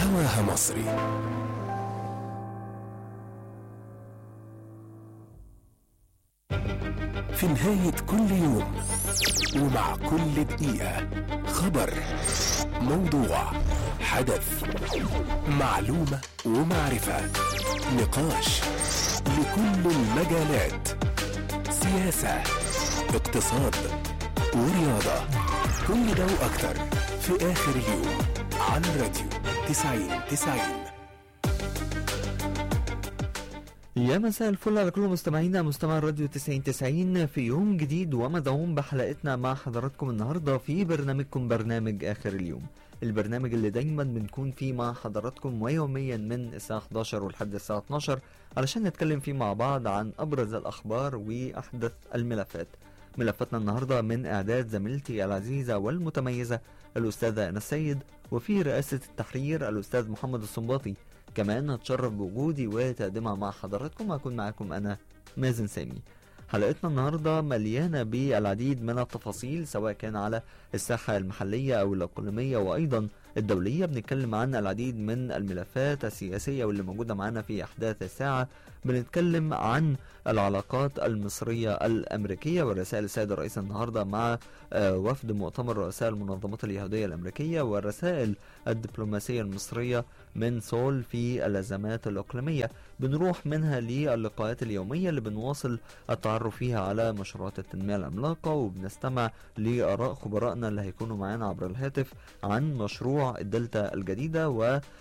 هواها مصري في نهاية كل يوم ومع كل دقيقة خبر موضوع حدث معلومة ومعرفة نقاش لكل المجالات سياسة اقتصاد ورياضة كل ده وأكتر في آخر اليوم على الراديو 90 90 يا مساء الفل على كل مستمعينا مستمع الراديو 90 90 في يوم جديد ومدعوم بحلقتنا مع حضراتكم النهارده في برنامجكم برنامج اخر اليوم البرنامج اللي دايما بنكون فيه مع حضراتكم ويوميا من الساعه 11 ولحد الساعه 12 علشان نتكلم فيه مع بعض عن ابرز الاخبار واحدث الملفات ملفاتنا النهارده من اعداد زميلتي العزيزه والمتميزه الاستاذه انا السيد وفي رئاسه التحرير الاستاذ محمد الصنباطي كمان هتشرف بوجودي وتقدمها مع حضراتكم هكون معاكم انا مازن سامي حلقتنا النهاردة مليانة بالعديد من التفاصيل سواء كان على الساحة المحلية أو الإقليمية وأيضا الدولية بنتكلم عن العديد من الملفات السياسية واللي موجودة معانا في أحداث الساعة بنتكلم عن العلاقات المصرية الأمريكية ورسائل السيد الرئيس النهاردة مع آه، وفد مؤتمر رؤساء المنظمات اليهودية الأمريكية والرسائل الدبلوماسية المصرية من سول في الأزمات الإقليمية بنروح منها للقاءات اليومية اللي بنواصل التعرف فيها على مشروعات التنمية العملاقة وبنستمع لآراء خبرائنا اللي هيكونوا معانا عبر الهاتف عن مشروع الدلتا الجديدة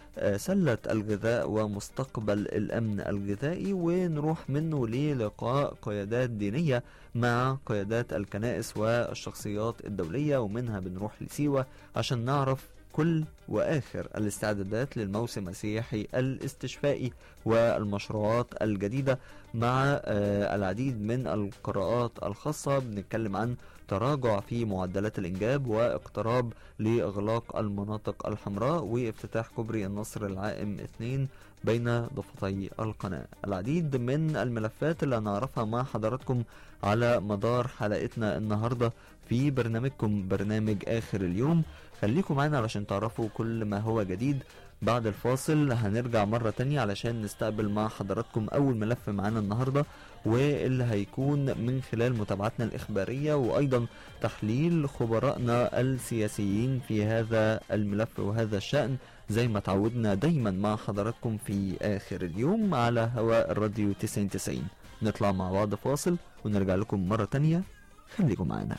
وسلة الغذاء ومستقبل الأمن الغذائي ونروح منه للقاء قيادات دينية مع قيادات الكنائس والشخصيات الدولية ومنها بنروح لسيوة عشان نعرف كل واخر الاستعدادات للموسم السياحي الاستشفائي والمشروعات الجديده مع آه، العديد من القراءات الخاصه بنتكلم عن تراجع في معدلات الانجاب واقتراب لاغلاق المناطق الحمراء وافتتاح كوبري النصر العائم 2 بين ضفتي القناه العديد من الملفات اللي هنعرفها مع حضراتكم على مدار حلقتنا النهارده في برنامجكم برنامج اخر اليوم خليكم معانا علشان تعرفوا كل ما هو جديد بعد الفاصل هنرجع مرة تانية علشان نستقبل مع حضراتكم أول ملف معانا النهاردة واللي هيكون من خلال متابعتنا الإخبارية وأيضا تحليل خبرائنا السياسيين في هذا الملف وهذا الشأن زي ما تعودنا دايما مع حضراتكم في آخر اليوم على هواء الراديو 9090 نطلع مع بعض فاصل ونرجع لكم مرة تانية خليكم معانا